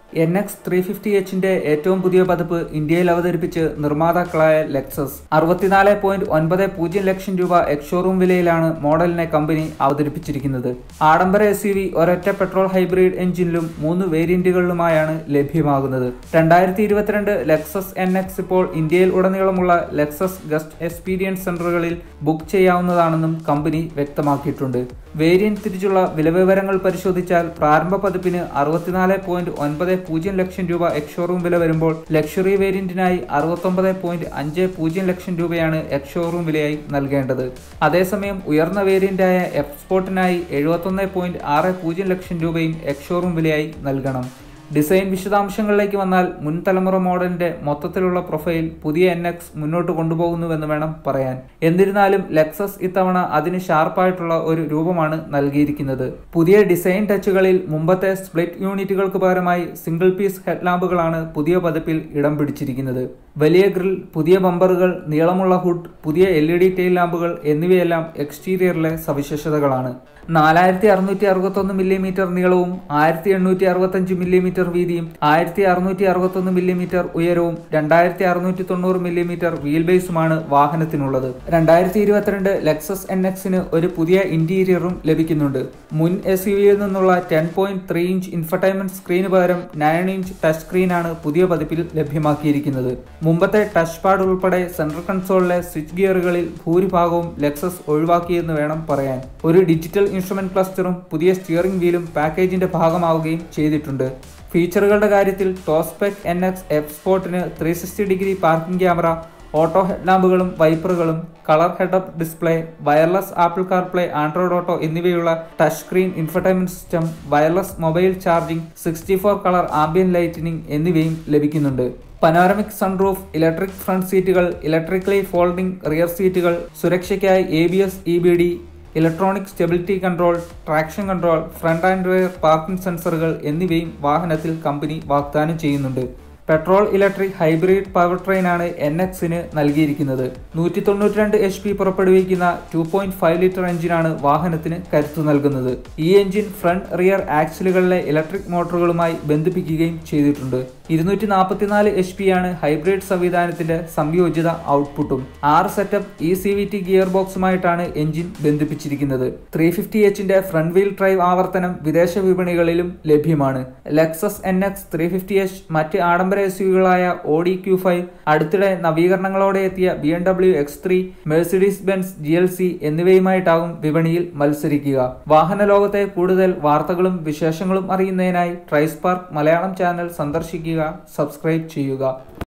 N X three fifty എച്ചിന്റെ ഏറ്റവും പുതിയ പതിപ്പ് ഇന്ത്യയിൽ അവതരിപ്പിച്ച് നിർമ്മാതാക്കളായ ലെക്സസ് അറുപത്തിനാല് പോയിന്റ് ഒൻപത് പൂജ്യം ലക്ഷം രൂപ എക്സ്ഷോറൂം വിലയിലാണ് മോഡലിനെ കമ്പനി അവതരിപ്പിച്ചിരിക്കുന്നത് ആഡംബര എസ് യു വി ഒരൊറ്റ പെട്രോൾ ഹൈബ്രിഡ് എഞ്ചിനിലും മൂന്ന് വേരിയന്റുകളിലുമായാണ് ലഭ്യമാകുന്നത് രണ്ടായിരത്തി ഇരുപത്തിരണ്ട് ലെക്സസ് എൻ എക്സ് ഇപ്പോൾ ഇന്ത്യയിൽ ഉടനീളമുള്ള ലെക്സസ് ഗസ്റ്റ് എക്സ്പീരിയൻസ് സെന്ററുകളിൽ ബുക്ക് ചെയ്യാവുന്നതാണെന്നും കമ്പനി വ്യക്തമാക്കിയിട്ടുണ്ട് വേരിയന്റ് തിരിച്ചുള്ള വിലവിവരങ്ങൾ പരിശോധിച്ചാൽ പ്രാരംഭ പതിപ്പിന് അറുപത്തിനാല് പോയിന്റ് ഒൻപത് പൂജ്യം ലക്ഷം രൂപ എക്സ്ഷോറൂം വില വരുമ്പോൾ ലക്ഷറി വേരിയന്റിനായി അറുപത്തൊമ്പത് പോയിന്റ് അഞ്ച് പൂജ്യം ലക്ഷം രൂപയാണ് എക്സ്ഷോറൂം വിലയായി നൽകേണ്ടത് അതേസമയം ഉയർന്ന വേരിയന്റായ എക്സ്പോർട്ടിനായി എഴുപത്തൊന്ന് പോയിന്റ് ആറ് പൂജ്യം ലക്ഷം രൂപയും എക്സ്ഷോറൂം വിലയായി നൽകണം ഡിസൈൻ വിശദാംശങ്ങളിലേക്ക് വന്നാൽ മുൻ തലമുറ മോഡലിന്റെ മൊത്തത്തിലുള്ള പ്രൊഫൈൽ പുതിയ എൻ എക്സ് മുന്നോട്ട് കൊണ്ടുപോകുന്നുവെന്ന് വേണം പറയാൻ എന്നിരുന്നാലും ലെക്സസ് ഇത്തവണ അതിന് ഷാർപ്പായിട്ടുള്ള ഒരു രൂപമാണ് നൽകിയിരിക്കുന്നത് പുതിയ ഡിസൈൻ ടച്ചുകളിൽ മുമ്പത്തെ സ്പ്ലിറ്റ് യൂണിറ്റുകൾക്ക് പകരമായി സിംഗിൾ പീസ് ഹെഡ്ലാമ്പുകളാണ് പുതിയ പതിപ്പിൽ ഇടം പിടിച്ചിരിക്കുന്നത് വലിയ ഗ്രിൽ പുതിയ ബമ്പറുകൾ നീളമുള്ള ഹുഡ് പുതിയ എൽ ഇ ഡി ടെയിൽ ലാമ്പുകൾ എന്നിവയെല്ലാം എക്സ്റ്റീരിയറിലെ സവിശേഷതകളാണ് നാലായിരത്തി അറുന്നൂറ്റി അറുപത്തൊന്ന് മില്ലിമീറ്റർ നീളവും ആയിരത്തി എണ്ണൂറ്റി അറുപത്തഞ്ച് മില്ലിമീറ്റർ വീതിയും ആയിരത്തി അറുന്നൂറ്റി അറുപത്തൊന്ന് മില്ലിമീറ്റർ ഉയരവും രണ്ടായിരത്തി അറുന്നൂറ്റി തൊണ്ണൂറ് മില്ലിമീറ്റർ വീൽ ബേസുമാണ് വാഹനത്തിനുള്ളത് രണ്ടായിരത്തി ഇരുപത്തിരണ്ട് ലെക്സസ് എൻ എക്സിന് ഒരു പുതിയ ഇന്റീരിയറും ലഭിക്കുന്നുണ്ട് മുൻ എസ് യു വിയിൽ നിന്നുള്ള ten point three inch infotainment സ്ക്രീന് പകരം നയൻ ഇഞ്ച് ടച്ച് സ്ക്രീനാണ് പുതിയ പതിപ്പിൽ ലഭ്യമാക്കിയിരിക്കുന്നത് മുമ്പത്തെ ടച്ച് പാഡ് ഉൾപ്പെടെ സെൻട്രൽ കൺസോളിലെ സ്വിച്ച് ഗിയറുകളിൽ ഭൂരിഭാഗവും ലെക്സസ് ഒഴിവാക്കിയെന്ന് വേണം പറയാൻ ഒരു ഡിജിറ്റൽ ഇൻസ്ട്രുമെന്റ് ക്ലസ്റ്ററും പുതിയ സ്റ്റിയറിംഗ് വീലും പാക്കേജിന്റെ ഭാഗമാവുകയും ചെയ്തിട്ടുണ്ട് ഫീച്ചറുകളുടെ കാര്യത്തിൽ ടോസ്പെക് എൻ എക്സ് എഫ് സ്പോർട്ടിന് three sixty degree parking camera auto ഹെഡ്ലാമ്പുകളും വൈപ്പറുകളും colour head up display wireless Apple CarPlay Android Auto എന്നിവയുള്ള touch screen infotainment system wireless mobile charging sixty four colour ambient lighting എന്നിവയും ലഭിക്കുന്നുണ്ട് പനോരമിക് സൺറൂഫ് ഇലക്ട്രിക് ഫ്രണ്ട് സീറ്റുകൾ electrically folding rear സീറ്റുകൾ സുരക്ഷയ്ക്കായി A B S E B D electronic stability control traction control front and rear parking സെൻസറുകൾ എന്നിവയും വാഹനത്തിൽ company വാഗ്ദാനം ചെയ്യുന്നുണ്ട് പെട്രോൾ ഇലക്ട്രിക് ഹൈബ്രിഡ് പവർ ട്രെയിനാണ് എൻ എക്സിന് നൽകിയിരിക്കുന്നത് നൂറ്റി തൊണ്ണൂറ്റി രണ്ട് എച്ച് പി പുറപ്പെടുവിക്കുന്ന ടു പോയിന്റ് ഫൈവ് ലിറ്റർ എഞ്ചിനാണ് വാഹനത്തിന് കരുത്തു നൽകുന്നത് ഈ എഞ്ചിൻ ഫ്രണ്ട് റിയർ ആക്സിലുകളിലെ ഇലക്ട്രിക് മോട്ടോറുകളുമായി ബന്ധിപ്പിക്കുകയും ചെയ്തിട്ടുണ്ട് ഇരുന്നൂറ്റി നാൽപ്പത്തിനാല് എച്ച് പി ആണ് ഹൈബ്രിഡ് സംവിധാനത്തിന്റെ സംയോജിത ഔട്ട്പുട്ടും ആറ് setup E C V T gear ബോക്സുമായിട്ടാണ് എഞ്ചിൻ ബന്ധിപ്പിച്ചിരിക്കുന്നത് ത്രീ ഫിഫ്റ്റി എച്ചിന്റെ ഫ്രണ്ട് വീൽ ഡ്രൈവ് ആവർത്തനം വിദേശ വിപണികളിലും ലഭ്യമാണ് Lexus N X three fifty H മറ്റ് ആഡംബര എസ് യുകളായ ഓഡി ക്യൂ ഫൈവ് അടുത്തിടെ നവീകരണങ്ങളോടെ എത്തിയ B M W X three Mercedes Benz G L C എന്നിവയുമായിട്ടാകും വിപണിയിൽ മത്സരിക്കുക വാഹന ലോകത്തെ കൂടുതൽ വാർത്തകളും വിശേഷങ്ങളും അറിയുന്നതിനായി ട്രൈസ്പാർക്ക് മലയാളം ചാനൽ സന്ദർശിക്കുക സബ്സ്ക്രൈബ് ചെയ്യുക